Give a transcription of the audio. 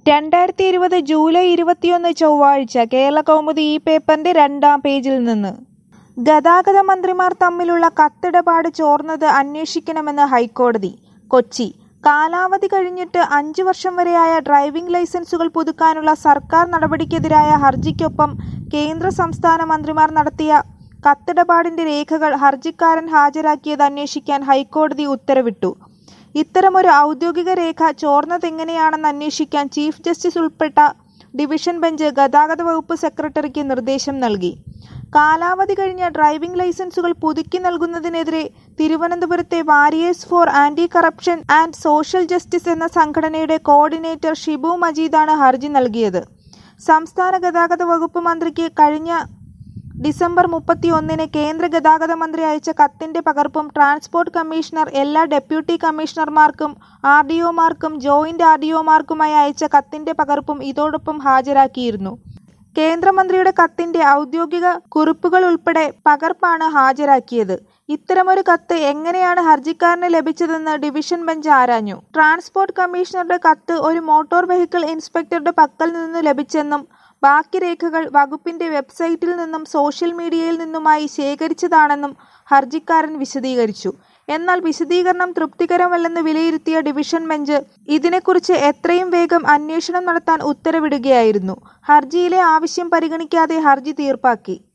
രണ്ടായിരത്തി ഇരുപത് ജൂലൈ ഇരുപത്തിയൊന്ന് ചൊവ്വാഴ്ച കേരളകൗമുദി ഈ പേപ്പറിന്റെ രണ്ടാം പേജിൽ നിന്ന് ഗതാഗത മന്ത്രിമാർ തമ്മിലുള്ള കത്തിടപാട് ചോർന്നത് അന്വേഷിക്കണമെന്ന് ഹൈക്കോടതി കൊച്ചി കാലാവധി കഴിഞ്ഞിട്ട് അഞ്ചു വർഷം വരെയായ ഡ്രൈവിംഗ് ലൈസൻസുകൾ പുതുക്കാനുള്ള സർക്കാർ നടപടിക്കെതിരായ ഹർജിക്കൊപ്പം കേന്ദ്ര സംസ്ഥാന മന്ത്രിമാർ നടത്തിയ കത്തിടപാടിന്റെ രേഖകൾ ഹർജിക്കാരൻ ഹാജരാക്കിയത് അന്വേഷിക്കാൻ ഹൈക്കോടതി ഉത്തരവിട്ടു ഇത്തരമൊരു ഔദ്യോഗിക രേഖ ചോർന്നതെങ്ങനെയാണെന്ന് അന്വേഷിക്കാൻ ചീഫ് ജസ്റ്റിസ് ഉൾപ്പെട്ട ഡിവിഷൻ ബെഞ്ച് ഗതാഗത വകുപ്പ് സെക്രട്ടറിക്ക് നിർദ്ദേശം നൽകി കാലാവധി കഴിഞ്ഞ ഡ്രൈവിംഗ് ലൈസൻസുകൾ പുതുക്കി നൽകുന്നതിനെതിരെ തിരുവനന്തപുരത്തെ warriors for anti corruption and social justice എന്ന സംഘടനയുടെ കോർഡിനേറ്റർ ഷിബു മജീദാണ് ഹർജി നൽകിയത് സംസ്ഥാന ഗതാഗത വകുപ്പ് മന്ത്രിക്ക് കഴിഞ്ഞ ഡിസംബർ മുപ്പത്തി ഒന്നിന് കേന്ദ്ര ഗതാഗത മന്ത്രി അയച്ച കത്തിന്റെ പകർപ്പും ട്രാൻസ്പോർട്ട് കമ്മീഷണർ എല്ലാ ഡെപ്യൂട്ടി കമ്മീഷണർമാർക്കും ആർ ഡി ഒമാർക്കും ജോയിന്റ് ആർ ഡി ഒമാർക്കുമായി അയച്ച കത്തിന്റെ പകർപ്പും ഇതോടൊപ്പം ഹാജരാക്കിയിരുന്നു കേന്ദ്രമന്ത്രിയുടെ കത്തിന്റെ ഔദ്യോഗിക കുറിപ്പുകൾ ഉൾപ്പെടെ പകർപ്പാണ് ഹാജരാക്കിയത് ഇത്തരമൊരു കത്ത് എങ്ങനെയാണ് ഹർജിക്കാരന് ലഭിച്ചതെന്ന് ഡിവിഷൻ ബെഞ്ച് ആരാഞ്ഞു ട്രാൻസ്പോർട്ട് കമ്മീഷണറുടെ കത്ത് ഒരു മോട്ടോർ വെഹിക്കിൾ ഇൻസ്പെക്ടറുടെ പക്കൽ നിന്ന് ലഭിച്ചെന്നും ബാക്കി രേഖകൾ വകുപ്പിന്റെ വെബ്സൈറ്റിൽ നിന്നും സോഷ്യൽ മീഡിയയിൽ നിന്നുമായി ശേഖരിച്ചതാണെന്നും ഹർജിക്കാരൻ വിശദീകരിച്ചു എന്നാൽ വിശദീകരണം തൃപ്തികരമല്ലെന്ന് വിലയിരുത്തിയ ഡിവിഷൻ ബെഞ്ച് ഇതിനെക്കുറിച്ച് എത്രയും വേഗം അന്വേഷണം നടത്താൻ ഉത്തരവിടുകയായിരുന്നു ഹർജിയിലെ ആവശ്യം പരിഗണിക്കാതെ ഹർജി തീർപ്പാക്കി